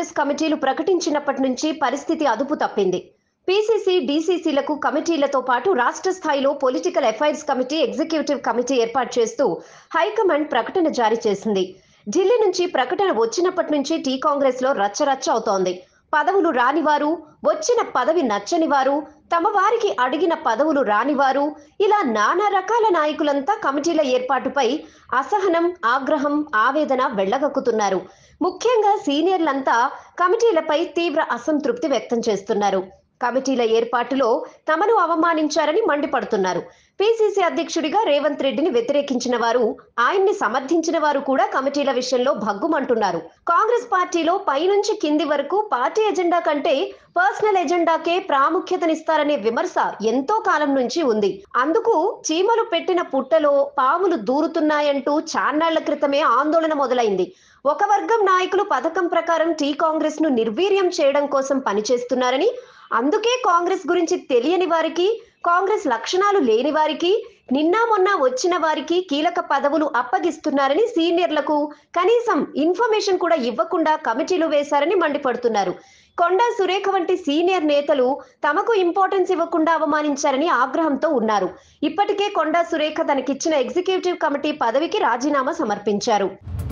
కాంగ్రెస్ కమిటీలు ప్రకటించినప్పటి నుంచి పరిస్థితి అదుపు తప్పింది పీసీసీ డీసీసీలకు కమిటీలతో పాటు రాష్ట్ర స్థాయిలో political affairs committee executive committee ఏర్పాటు చేస్తూ హైకమాండ్ ప్రకటన జారీ చేసింది ఢిల్లీ నుంచి ప్రకటన వచ్చినప్పటి నుంచి టీ కాంగ్రెస్ లో రచ్చరచ్చ అవుతోంది పదవులు రానివారు వచ్చిన పదవి నచ్చని వారు తమ వారికి అడిగిన పదవులు రానివారు ఇలా నానా రకాల నాయకులంతా కమిటీల ఏర్పాటుపై అసహనం ఆగ్రహం ఆవేదన వెళ్ళగక్కుతున్నారు ముఖ్యంగా సీనియర్లంతా కమిటీలపై తీవ్ర అసంతృప్తి వ్యక్తం చేస్తున్నారు కమిటీల ఏర్పాటులో తమను అవమానించారని మండిపడుతున్నారు పిసిసి అధ్యక్షుడిగా రేవంత్ రెడ్డిని వ్యతిరేకించిన వారు ఆయన్ని సమర్థించిన వారు కూడా కమిటీల విషయంలో భగ్గుమంటున్నారు కాంగ్రెస్ పార్టీలో పైనుంచి కింది వరకు పార్టీ ఎజెండా కంటే పర్సనల్ ఎజెండాకే ప్రాముఖ్యతనిస్తారనే విమర్శ ఎంతో కాలం నుంచి ఉంది అందుకు చీమలు పెట్టిన పుట్టలో పాములు దూరుతున్నాయంటూ చాన్నాళ్ల క్రితమే ఆందోళన మొదలైంది ఒక వర్గం నాయకులు పథకం ప్రకారం టీ కాంగ్రెస్ ను నిర్వీర్యం చేయడం కోసం పనిచేస్తున్నారని అందుకే కాంగ్రెస్ గురించి తెలియని వారికి కాంగ్రెస్ లక్షణాలు లేని వారికి నిన్న మొన్న వచ్చిన వారికి కీలక పదవులు అప్పగిస్తున్నారని సీనియర్లకు కనీసం ఇన్ఫర్మేషన్ కూడా ఇవ్వకుండా కమిటీలు వేశారని మండిపడుతున్నారు కొండా సురేఖ వంటి సీనియర్ నేతలు తమకు ఇంపార్టెన్స్ ఇవ్వకుండా అవమానించారని ఆగ్రహంతో ఉన్నారు ఇప్పటికే కొండా సురేఖ తనకిచ్చిన ఎగ్జిక్యూటివ్ కమిటీ పదవికి రాజీనామా సమర్పించారు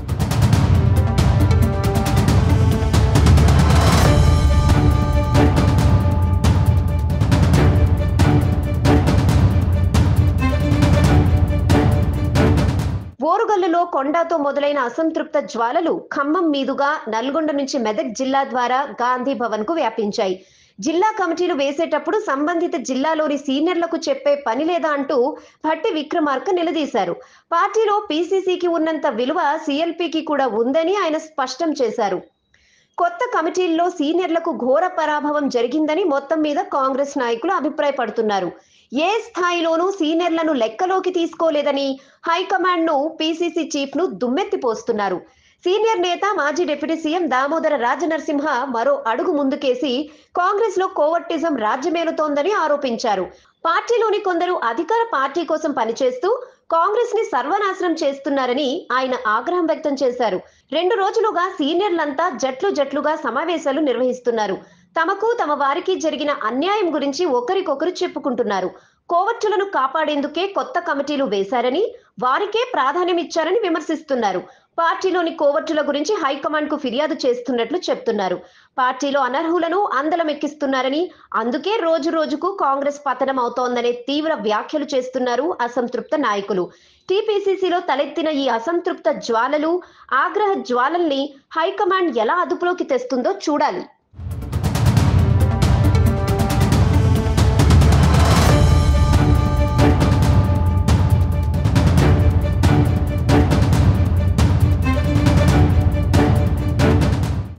ఓరుగల్లులో కొండాతో మొదలైన అసంతృప్త జ్వాలలు ఖమ్మం మీదుగా నల్గొండ నుంచి మెదక్ జిల్లా ద్వారా గాంధీ భవన్ కు వ్యాపించాయి జిల్లా కమిటీలు వేసేటప్పుడు సంబంధిత జిల్లాలోని సీనియర్లకు చెప్పే పని లేదా అంటూ భట్టి విక్రమార్క నిలదీశారు పార్టీలో పీసీసీకి ఉన్నంత విలువ సీఎల్పీకి కూడా ఉందని ఆయన స్పష్టం చేశారు కొత్త కమిటీల్లో సీనియర్లకు ఘోర పరాభవం జరిగిందని మొత్తం మీద కాంగ్రెస్ నాయకులు అభిప్రాయపడుతున్నారు ఏ స్థాయిలోనూ సీనియర్లను లెక్కలోకి తీసుకోలేదని హైకమాండ్ ను పీసీసీ చీఫ్ ను దుమ్మెత్తిపోస్తున్నారు సీనియర్ నేత మాజీ డిప్యూటీ సీఎం దామోదర రాజనరసింహ మరో అడుగు ముందుకేసి కాంగ్రెస్ లో కోవట్టిజం రాజ్యమేలుతోందని ఆరోపించారు పార్టీలోని కొందరు అధికార పార్టీ కోసం పనిచేస్తూ కాంగ్రెస్ ని సర్వనాశనం చేస్తున్నారని ఆయన ఆగ్రహం వ్యక్తం చేశారు రెండు రోజులుగా సీనియర్లంతా జట్లు జట్లుగా సమావేశాలు నిర్వహిస్తున్నారు తమకు తమ వారికి జరిగిన అన్యాయం గురించి ఒకరికొకరు చెప్పుకుంటున్నారు కోవట్టులను కాపాడేందుకే కొత్త కమిటీలు వేశారని వారికే ప్రాధాన్యమిచ్చారని విమర్శిస్తున్నారు పార్టీలోని కోవట్టుల గురించి హైకమాండ్ కు ఫిర్యాదు చేస్తున్నట్లు చెప్తున్నారు పార్టీలో అనర్హులను అందలం ఎక్కిస్తున్నారని అందుకే రోజు రోజుకు కాంగ్రెస్ పతనం అవుతోందనే తీవ్ర వ్యాఖ్యలు చేస్తున్నారు అసంతృప్త నాయకులు టీపీసీసీలో తలెత్తిన ఈ అసంతృప్త జ్వాలలు ఆగ్రహ జ్వాలల్ని హైకమాండ్ ఎలా అదుపులోకి తెస్తుందో చూడాలి